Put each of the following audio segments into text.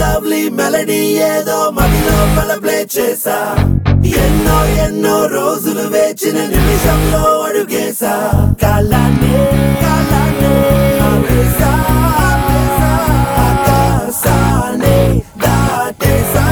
Lovely melody ఏదో మదిలో play చేసా ఎన్నో ఎన్నో రోజులు వేచిన నిమిషంలో అడుగేసా కాలాన్ని కాలాన్ని ఆపేసా, ఆపేసా, ఆకాశాన్ని దాటేసా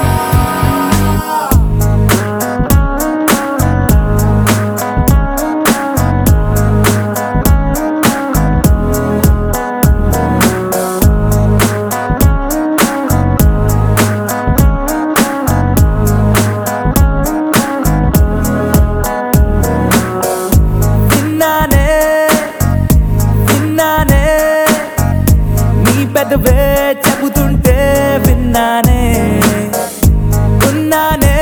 విన్నానే విన్నానే నీ పెదవే చెబుతుంటే విన్నానే ఉన్నానే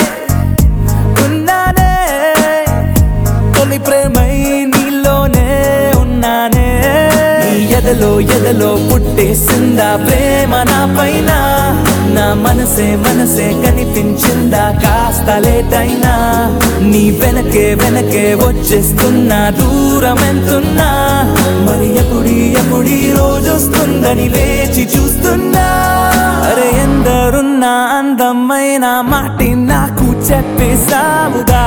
ఉన్నానే తొలి ప్రేమై నీలోనే ఉన్నానే నీ ఎదలో ఎదలో పుట్టేసిందా ప్రేమ నా పైన నా మనసే మనసే కనిపించిందా కాస్త లేటైనా నీ వెనకే వెనకే వచ్చేస్తున్నా దూరం ఎంతున్నా మరి ఎప్పుడి ఎప్పుడి రోజు వస్తుందని వేచి చూస్తున్నా అరే ఎందరున్నా అందమైన మాటి నాకు చెప్పేసావుగా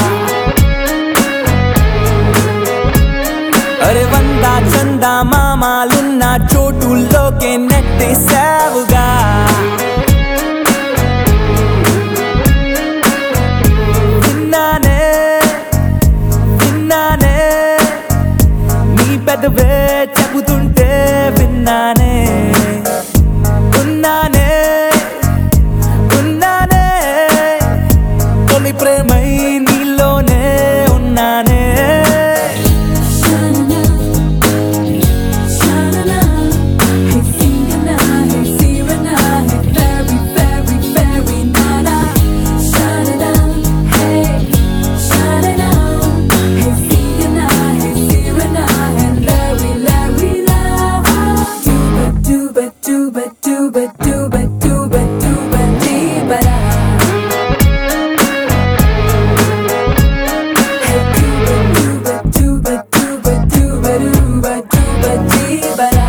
అరే వంద చందా మామాలున్న చోటుల్లోకే నెట్టేసావుగా విన్నానే విన్నానే నీ పెదవే చెబుతుంటే విన్నానే ఉన్నానే ఉన్నానే తొలి ప్రేమై నీలోనే ఉన్నానే Sha-na-na, hey sing-a-na, hey see-ra-na, hey very, very, very na-na. Sha-na-na, hey, sha-na-na, hey sing-a-na, hey see-ra-na, hey Larry, Larry, la. Dooba, dooba, dooba, dooba, dooba, dooba, dooba, dee-ba-da. Hey dooba, dooba, dooba, dooba, dooba, dooba, dooba, dee-ba-da.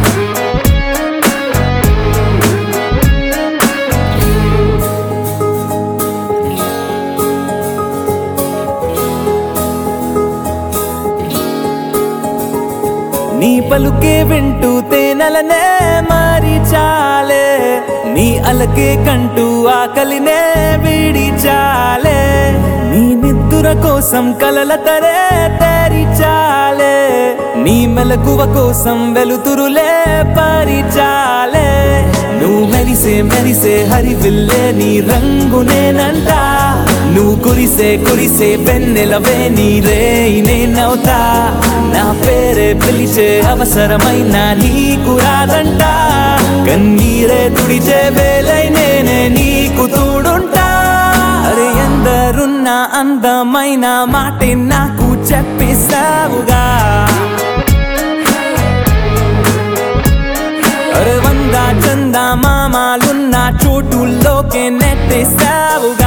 నీ పలుకే వింటూ తేనెలనే మారి చాలే నీ అలకే కంటూ ఆకలినే వీడి చాలే నీ నిద్దుర కోసం కలల తరే తేరి చాలే నీ మెలకువ కోసం వెలుతురులే పరిచాలే నువ్వు మెరిసే మెరిసే హరివిల్లే నీ రంగునేనంట నువ్వు కురిసే కురిసే వెన్నెలవే నీ రే నేనవుతా నా పేరే పిలిచే అవసరమైన నీకు రాదంట కన్నీరే తుడిచే వేలై నేనే నీకు తోడుంటా అరే ఎందరున్న అందమైన మాటే నాకు చెప్పేసావుగా అరే వంద చందా మామాలున్న చోటుల్లోకే నెట్టేసావుగా